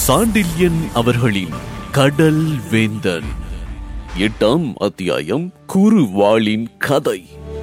சாண்டில்யன் அவர்களின் கடல் வேந்தன் எட்டாம் அத்தியாயம் குறுவாளின் கதை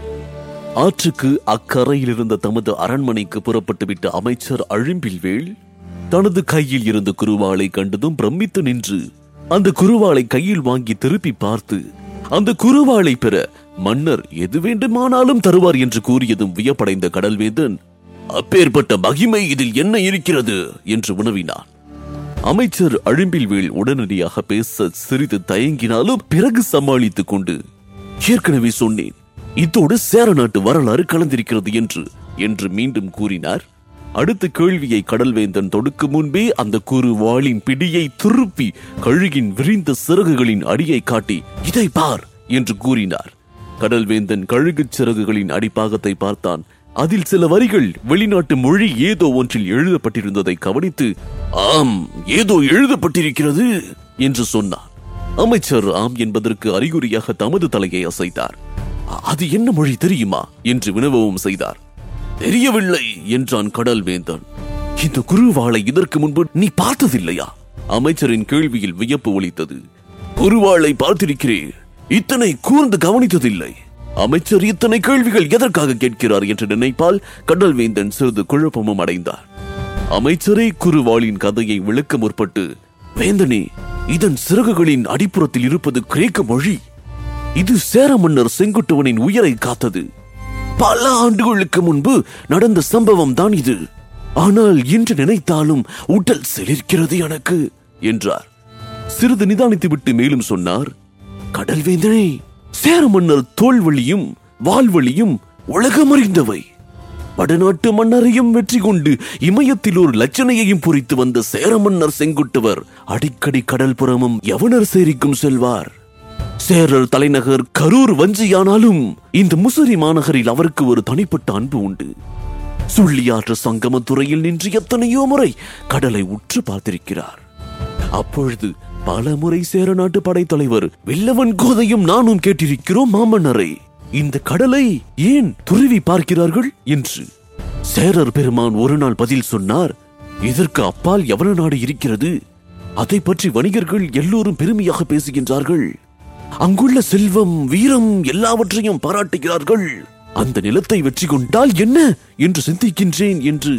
ஆற்றுக்கு அக்கரையில் இருந்த தமது அரண்மனைக்கு புறப்பட்டுவிட்ட அமைச்சர் அழிம்பில்வேள் தனது கையில் இருந்த குருவாளை கண்டதும் பிரமித்து நின்று அந்த குருவாளை கையில் வாங்கி திருப்பி பார்த்து அந்த குருவாளை பெற மன்னர் எது வேண்டுமானாலும் தருவார் என்று கூறியதும் வியப்படைந்த கடல்வேந்தன் அப்பேற்பட்ட மகிமை இதில் என்ன இருக்கிறது என்று உணவினான் அமைச்சர் அழிம்பில்வேல் உடனடியாக பேச சிறிது தயங்கினாலும் பிறகு சமாளித்துக் கொண்டு ஏற்கனவே சொன்னேன் இதோடு சேர நாட்டு வரலாறு கலந்திருக்கிறது என்று என்று மீண்டும் கூறினார் அடுத்த கேள்வியை கடல்வேந்தன் தொடுக்கும் முன்பே அந்த குறு வாளின் பிடியை திருப்பி கழுகின் விரிந்த சிறகுகளின் அடியை காட்டி இதை பார் என்று கூறினார் கடல்வேந்தன் கழுகுச் சிறகுகளின் அடிப்பாகத்தை பார்த்தான் அதில் சில வரிகள் வெளிநாட்டு மொழி ஏதோ ஒன்றில் எழுதப்பட்டிருந்ததை கவனித்து ஆம் ஏதோ எழுதப்பட்டிருக்கிறது என்று சொன்னார் அமைச்சர் ஆம் என்பதற்கு அறிகுறியாக தமது தலையை அசைத்தார் "அ- அது என்ன மொழி தெரியுமா என்று வினவவும் செய்தார் தெரியவில்லை என்றான் கடல் வேந்தன் இந்த குருவாளை இதற்கு முன்பு நீ பார்த்ததில்லையா அமைச்சரின் கேள்வியில் வியப்பு ஒலித்தது குருவாளை பார்த்திருக்கிறேன் இத்தனை கூர்ந்து கவனித்ததில்லை அமைச்சர் இத்தனை கேள்விகள் எதற்காக கேட்கிறார் என்று நினைப்பால் கடல்வேந்தன் சிறிது குழப்பமும் அடைந்தார் அமைச்சரே குருவாளின் கதையை விளக்க முற்பட்டு வேந்தனே இதன் சிறகுகளின் அடிப்புறத்தில் இருப்பது கிரேக்க மொழி இது சேர மன்னர் செங்குட்டுவனின் உயிரை காத்தது பல ஆண்டுகளுக்கு முன்பு நடந்த சம்பவம் தான் இது ஆனால் இன்று நினைத்தாலும் உடல் சிலிர்க்கிறது எனக்கு என்றார் சிறிது நிதானித்துவிட்டு மேலும் சொன்னார் கடல்வேந்தனே சேர மன்னர் தோல்வழியும் வால்வழியும் உலகமறிந்தவை வடநாட்டு மன்னரையும் வெற்றி கொண்டு இமயத்தில் ஒரு லட்சணையையும் பொறித்து வந்த சேர மன்னர் செங்குட்டுவர் அடிக்கடி கடல் புறமும் யவனர் சேரிக்கும் செல்வார் சேரர் தலைநகர் கரூர் வஞ்சியானாலும் இந்த முசிறி மாநகரில் அவருக்கு ஒரு தனிப்பட்ட அன்பு உண்டு சுள்ளியாற்று சங்கமத்துறையில் நின்று எத்தனையோ முறை கடலை உற்று பார்த்திருக்கிறார் அப்பொழுது பல முறை சேர நாட்டு படைத்தலைவர் வில்லவன் கோதையும் நானும் கேட்டிருக்கிறோம் மாமன்னரை இந்த கடலை ஏன் துருவி பார்க்கிறார்கள் என்று சேரர் பெருமான் ஒரு நாள் பதில் சொன்னார் இதற்கு அப்பால் யவன நாடு இருக்கிறது அதை பற்றி வணிகர்கள் எல்லோரும் பெருமையாக பேசுகின்றார்கள் அங்குள்ள செல்வம் வீரம் எல்லாவற்றையும் பாராட்டுகிறார்கள் அந்த நிலத்தை வெற்றி கொண்டால் என்ன என்று சிந்திக்கின்றேன் என்று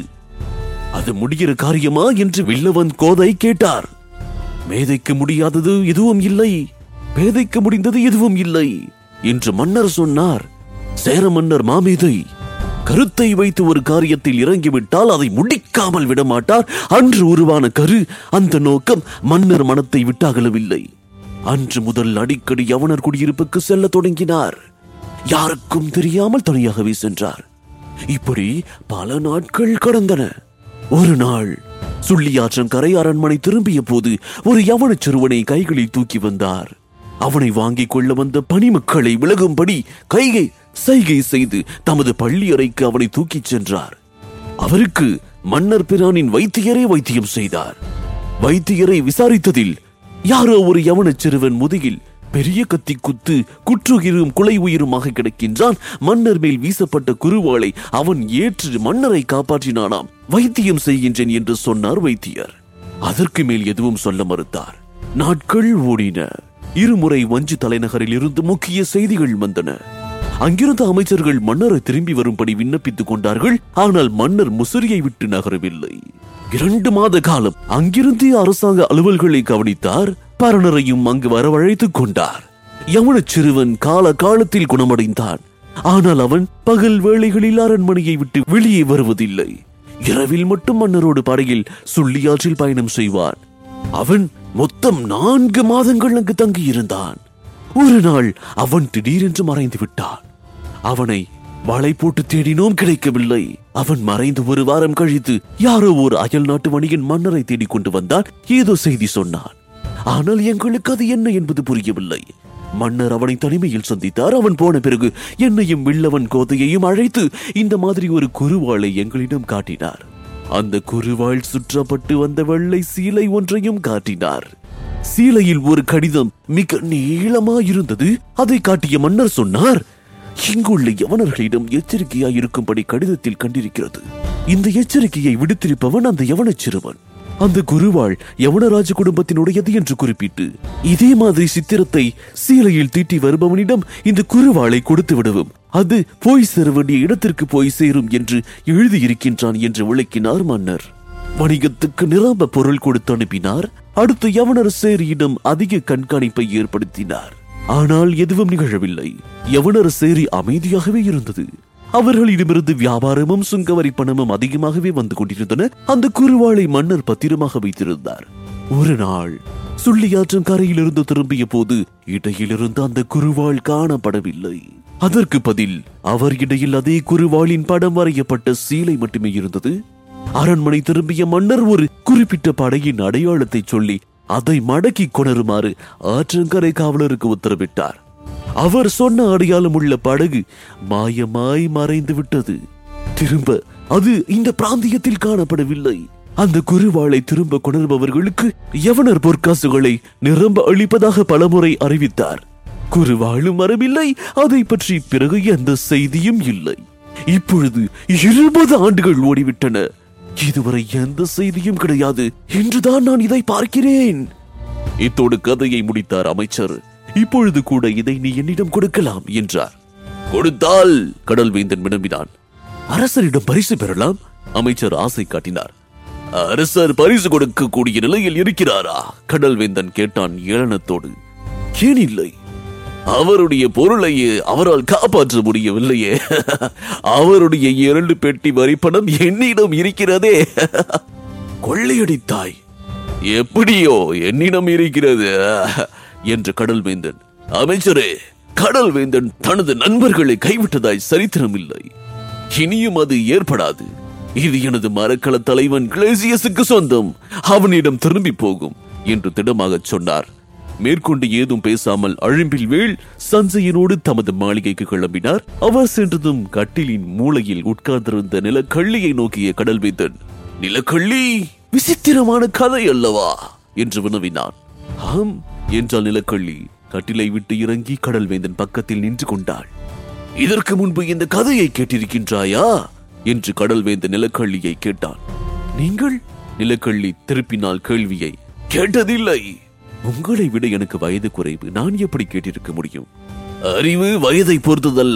அது முடிகிற காரியமா என்று வில்லவன் கோதை கேட்டார் மேதைக்கு முடியாதது எதுவும் இல்லை பேதைக்கு முடிந்தது எதுவும் இல்லை என்று மன்னர் சொன்னார் சேர மன்னர் மாமேதை கருத்தை வைத்து ஒரு காரியத்தில் இறங்கிவிட்டால் அதை முடிக்காமல் விடமாட்டார் அன்று உருவான கரு அந்த நோக்கம் மன்னர் மனத்தை விட்டாகலவில்லை அன்று முதல் அடிக்கடி யவனர் குடியிருப்புக்கு செல்ல தொடங்கினார் யாருக்கும் தெரியாமல் தனியாகவே சென்றார் இப்படி பல நாட்கள் கடந்தன ஒரு நாள் சுள்ளியாற்றன் கரை அரண்மனை திரும்பிய போது ஒரு யவனச் சிறுவனை கைகளில் தூக்கி வந்தார் அவனை வாங்கிக் கொள்ள வந்த பணிமக்களை விலகும்படி கைகை சைகை செய்து தமது பள்ளி அறைக்கு அவனை தூக்கிச் சென்றார் அவருக்கு மன்னர் பிரானின் வைத்தியரே வைத்தியம் செய்தார் வைத்தியரை விசாரித்ததில் யாரோ ஒரு யவனச் சிறுவன் முதுகில் பெரிய கத்தி குத்து குற்றுயிரும் குலை உயிருமாக கிடக்கின்றான் மன்னர் மேல் வீசப்பட்ட குருவாளை அவன் ஏற்று மன்னரை காப்பாற்றினானாம் வைத்தியம் செய்கின்றேன் என்று சொன்னார் வைத்தியர் அதற்கு மேல் எதுவும் சொல்ல மறுத்தார் நாட்கள் ஓடின இருமுறை வஞ்சி தலைநகரில் இருந்து முக்கிய செய்திகள் வந்தன அங்கிருந்த அமைச்சர்கள் மன்னரை திரும்பி வரும்படி விண்ணப்பித்துக் கொண்டார்கள் ஆனால் மன்னர் முசிறியை விட்டு நகரவில்லை இரண்டு மாத காலம் அங்கிருந்தே அரசாங்க அலுவல்களை கவனித்தார் பரணரையும் அங்கு வரவழைத்துக் கொண்டார் யவனச் சிறுவன் கால காலத்தில் குணமடைந்தான் ஆனால் அவன் பகல் வேளைகளில் அரண்மனையை விட்டு வெளியே வருவதில்லை இரவில் மட்டும் மன்னரோடு படையில் சுள்ளியாற்றில் பயணம் செய்வான் அவன் மொத்தம் நான்கு மாதங்கள் அங்கு தங்கியிருந்தான் ஒரு நாள் அவன் திடீரென்று மறைந்து விட்டான் அவனை வலை போட்டு தேடினோம் கிடைக்கவில்லை அவன் மறைந்து ஒரு வாரம் கழித்து யாரோ ஒரு அயல் நாட்டு வணிகன் மன்னரை தேடிக் கொண்டு வந்தான் ஏதோ செய்தி சொன்னான் ஆனால் எங்களுக்கு அது என்ன என்பது புரியவில்லை மன்னர் அவனை தனிமையில் சந்தித்தார் அவன் போன பிறகு என்னையும் வில்லவன் கோதையையும் அழைத்து இந்த மாதிரி ஒரு குருவாளை எங்களிடம் காட்டினார் அந்த குருவாள் சுற்றப்பட்டு வந்த வெள்ளை சீலை ஒன்றையும் காட்டினார் சீலையில் ஒரு கடிதம் மிக நீளமாயிருந்தது அதை காட்டிய மன்னர் சொன்னார் இங்குள்ள யவனர்களிடம் எச்சரிக்கையாய் இருக்கும்படி கடிதத்தில் கண்டிருக்கிறது இந்த எச்சரிக்கையை விடுத்திருப்பவன் அந்த யவனச் சிறுவன் அந்த குருவாள் யவனராஜ குடும்பத்தினுடையது என்று குறிப்பிட்டு இதே மாதிரி சித்திரத்தை சீலையில் தீட்டி வருபவனிடம் இந்த குருவாளை கொடுத்து விடவும் அது போய் சேர வேண்டிய இடத்திற்கு போய் சேரும் என்று எழுதியிருக்கின்றான் என்று விளக்கினார் மன்னர் வணிகத்துக்கு நிரம்ப பொருள் கொடுத்து அனுப்பினார் அடுத்து யவனர் சேரியிடம் அதிக கண்காணிப்பை ஏற்படுத்தினார் ஆனால் எதுவும் நிகழவில்லை யவனர் சேரி அமைதியாகவே இருந்தது அவர்களிடமிருந்து வியாபாரமும் சுங்கவரி பணமும் அதிகமாகவே வந்து கொண்டிருந்தன அந்த குருவாளை மன்னர் பத்திரமாக வைத்திருந்தார் ஒரு நாள் சுள்ளியாற்றும் கரையிலிருந்து திரும்பிய போது இடையிலிருந்து அந்த குருவாள் காணப்படவில்லை அதற்கு பதில் அவர் இடையில் அதே குருவாளின் படம் வரையப்பட்ட சீலை மட்டுமே இருந்தது அரண்மனை திரும்பிய மன்னர் ஒரு குறிப்பிட்ட படையின் அடையாளத்தை சொல்லி அதை மடக்கி கொணருமாறு ஆற்றங்கரை காவலருக்கு உத்தரவிட்டார் அவர் சொன்ன அடையாளம் உள்ள படகு மாயமாய் மறைந்து விட்டது திரும்ப அது இந்த பிராந்தியத்தில் காணப்படவில்லை அந்த குருவாளை திரும்ப கொணர்பவர்களுக்கு யவனர் பொற்காசுகளை நிரம்ப அளிப்பதாக பலமுறை அறிவித்தார் குருவாளும் வரவில்லை அதை பற்றி பிறகு எந்த செய்தியும் இல்லை இப்பொழுது இருபது ஆண்டுகள் ஓடிவிட்டன இதுவரை எந்த செய்தியும் கிடையாது இன்றுதான் நான் இதை பார்க்கிறேன் இத்தோடு கதையை முடித்தார் அமைச்சர் இப்பொழுது கூட இதை நீ என்னிடம் கொடுக்கலாம் என்றார் கொடுத்தால் கடல்வேந்தன் வினம்பினான் அரசரிடம் பரிசு பெறலாம் அமைச்சர் ஆசை காட்டினார் அரசர் பரிசு கொடுக்க கூடிய நிலையில் இருக்கிறாரா கடல்வேந்தன் கேட்டான் ஏளனத்தோடு ஏன் இல்லை அவருடைய பொருளையே அவரால் காப்பாற்ற முடியவில்லையே அவருடைய இரண்டு பெட்டி வரிப்பணம் என்னிடம் இருக்கிறதே கொள்ளையடித்தாய் எப்படியோ என்னிடம் இருக்கிறது என்று கடல்வேந்தன் அமைச்சரே கடல்வேந்தன் தனது நண்பர்களை கைவிட்டதாய் சரித்திரம் இல்லை இனியும் அது ஏற்படாது இது எனது மரக்கல தலைவன் கிளேசியஸுக்கு சொந்தம் அவனிடம் திரும்பி போகும் என்று திடமாகச் சொன்னார் மேற்கொண்டு ஏதும் பேசாமல் அழிம்பில் வேள் சஞ்சயனோடு தமது மாளிகைக்கு கிளம்பினார் அவர் சென்றதும் கட்டிலின் மூலையில் உட்கார்ந்திருந்த நிலக்கள்ளியை நோக்கிய கடல்வேந்தன் நிலக்கள்ளி விசித்திரமான கதை அல்லவா என்று வினவினான் ஆம் என்றால் நிலக்கள்ளி கட்டிலை விட்டு இறங்கி கடல்வேந்தன் பக்கத்தில் நின்று கொண்டாள் இதற்கு முன்பு இந்த கதையை கேட்டிருக்கின்றாயா என்று கடல்வேந்த நிலக்கள்ளியை கேட்டான் நீங்கள் நிலக்கள்ளி திருப்பினால் கேள்வியை கேட்டதில்லை உங்களை விட எனக்கு வயது குறைவு நான் எப்படி கேட்டிருக்க முடியும் அறிவு வயதை பொறுத்ததல்ல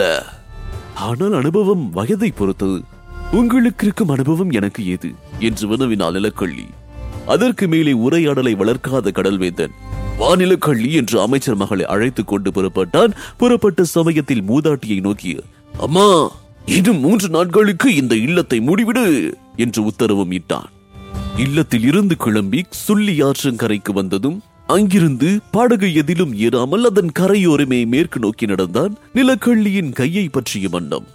ஆனால் அனுபவம் வயதை பொறுத்தது உங்களுக்கு இருக்கும் அனுபவம் எனக்கு ஏது என்று வினவினாள் நிலக்கள்ளி அதற்கு மேலே உரையாடலை வளர்க்காத கடல்வேந்தன் வானிலக்கள்ளி என்று அமைச்சர் மகளை அழைத்துக் கொண்டு புறப்பட்டான் புறப்பட்ட சமயத்தில் மூதாட்டியை நோக்கிய அம்மா இன்னும் மூன்று நாட்களுக்கு இந்த இல்லத்தை மூடிவிடு என்று உத்தரவும் இட்டான் இல்லத்தில் இருந்து கிளம்பி சுள்ளி ஆற்றங்கரைக்கு வந்ததும் அங்கிருந்து படகு எதிலும் ஏறாமல் அதன் கரையோரமே மேற்கு நோக்கி நடந்தான் நிலக்கள்ளியின் கையை பற்றிய வண்ணம்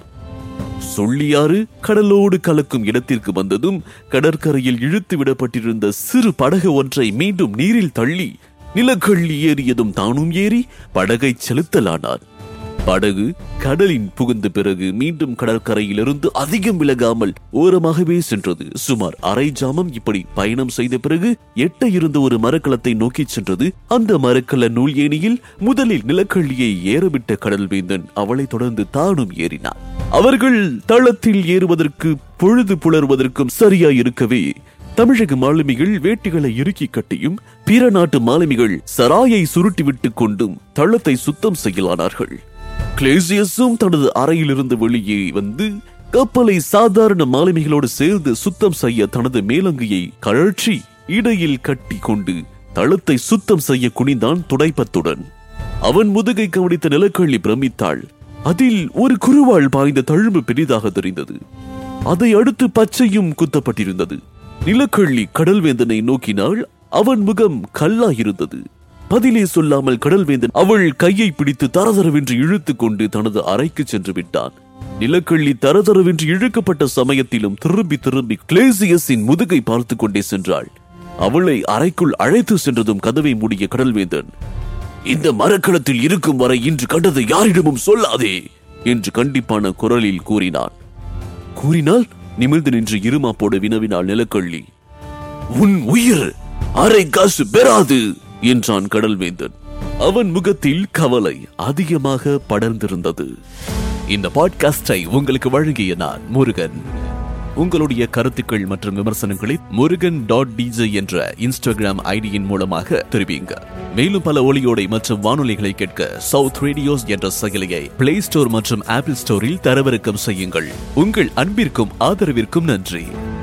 சொல்லியாறு கடலோடு கலக்கும் இடத்திற்கு வந்ததும் கடற்கரையில் இழுத்து விடப்பட்டிருந்த சிறு படகு ஒன்றை மீண்டும் நீரில் தள்ளி நிலக்கள்ளி ஏறியதும் தானும் ஏறி படகை செலுத்தலானான் படகு கடலின் புகுந்த பிறகு மீண்டும் கடற்கரையிலிருந்து அதிகம் விலகாமல் ஓரமாகவே சென்றது சுமார் அரை ஜாமம் இப்படி பயணம் செய்த பிறகு எட்ட இருந்த ஒரு மரக்கலத்தை நோக்கிச் சென்றது அந்த மரக்கல நூல் ஏணியில் முதலில் நிலக்கள்ளியை ஏறவிட்ட கடல்வேந்தன் அவளை தொடர்ந்து தானும் ஏறினான் அவர்கள் தளத்தில் ஏறுவதற்கு பொழுது புலர்வதற்கும் சரியாய் இருக்கவே தமிழக மாலுமிகள் வேட்டிகளை இறுக்கி கட்டியும் பிற நாட்டு மாலுமிகள் சராயை சுருட்டி விட்டுக் கொண்டும் தளத்தை சுத்தம் செய்யலானார்கள் கிளேசியஸும் தனது அறையிலிருந்து வெளியே வந்து கப்பலை சாதாரண மாலுமிகளோடு சேர்ந்து சுத்தம் செய்ய தனது மேலங்கியை கழற்றி இடையில் கட்டி கொண்டு தளத்தை சுத்தம் செய்ய குனிந்தான் துடைப்பத்துடன் அவன் முதுகை கவனித்த நிலக்கள்ளி பிரமித்தாள் அதில் ஒரு குருவாள் பாய்ந்த தழும்பு பெரிதாக தெரிந்தது அதை அடுத்து பச்சையும் குத்தப்பட்டிருந்தது நிலக்கள்ளி கடல்வேந்தனை நோக்கினாள் அவன் முகம் கல்லாயிருந்தது பதிலே சொல்லாமல் கடல்வேந்தன் அவள் கையை பிடித்து தரதரவென்று இழுத்துக் கொண்டு தனது அறைக்கு சென்று விட்டான் நிலக்கள்ளி தரதரவென்று இழுக்கப்பட்ட சமயத்திலும் திரும்பி திரும்பி கிளேசியஸின் முதுகை பார்த்து கொண்டே சென்றாள் அவளை அறைக்குள் அழைத்து சென்றதும் கதவை மூடிய கடல்வேந்தன் இந்த மரக்களத்தில் இருக்கும் வரை இன்று கண்டதை யாரிடமும் சொல்லாதே என்று கண்டிப்பான குரலில் கூறினான் கூறினால் நிமிர்ந்து நின்று இருமாப்போடு வினவினாள் நிலக்கள்ளி உன் உயிர் அரை காசு பெறாது என்றான் கடல்வேந்தன் அவன் முகத்தில் கவலை அதிகமாக படர்ந்திருந்தது இந்த பாட்காஸ்டை உங்களுக்கு வழங்கிய நான் முருகன் உங்களுடைய கருத்துக்கள் மற்றும் விமர்சனங்களை முருகன் டாட் டிஜே என்ற இன்ஸ்டாகிராம் ஐடியின் மூலமாக தெரிவிங்க மேலும் பல ஒளியோடை மற்றும் வானொலிகளை கேட்க சவுத் ரேடியோஸ் என்ற செயலியை பிளே ஸ்டோர் மற்றும் ஆப்பிள் ஸ்டோரில் தரவிறக்கம் செய்யுங்கள் உங்கள் அன்பிற்கும் ஆதரவிற்கும் நன்றி